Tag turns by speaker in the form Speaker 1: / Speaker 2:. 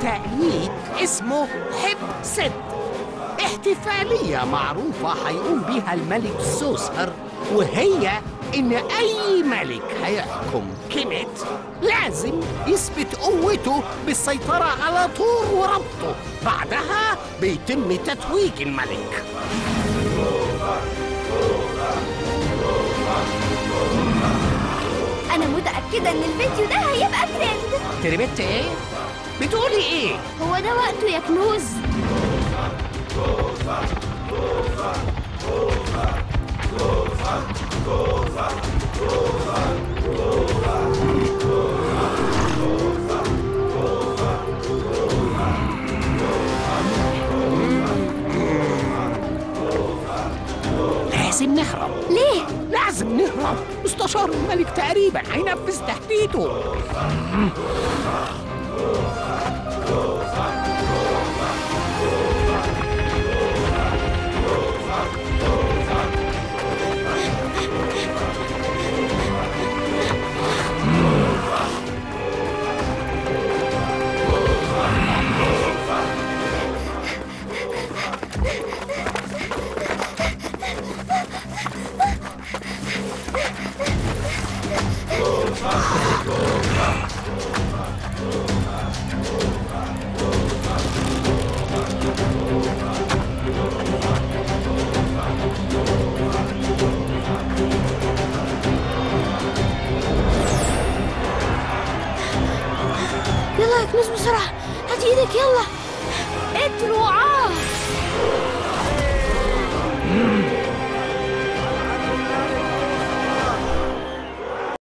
Speaker 1: تقليد اسمه حب ست احتفالية معروفة هيقوم بيها الملك زوسر وهي إن أي ملك هيحكم كيميت لازم يثبت قوته بالسيطرة على طور وربطه بعدها بيتم تتويج الملك
Speaker 2: انا متاكده ان الفيديو ده هيبقى ترند
Speaker 1: تربت ايه؟ بتقولي ايه؟
Speaker 2: هو ده وقته يا كنوز
Speaker 1: لازم نهرب
Speaker 2: ليه
Speaker 1: لازم نهرب مستشار الملك تقريبا هينفذ تهديده
Speaker 2: يلا يا كنوز بسرعه هات ايدك يلا اتروا عار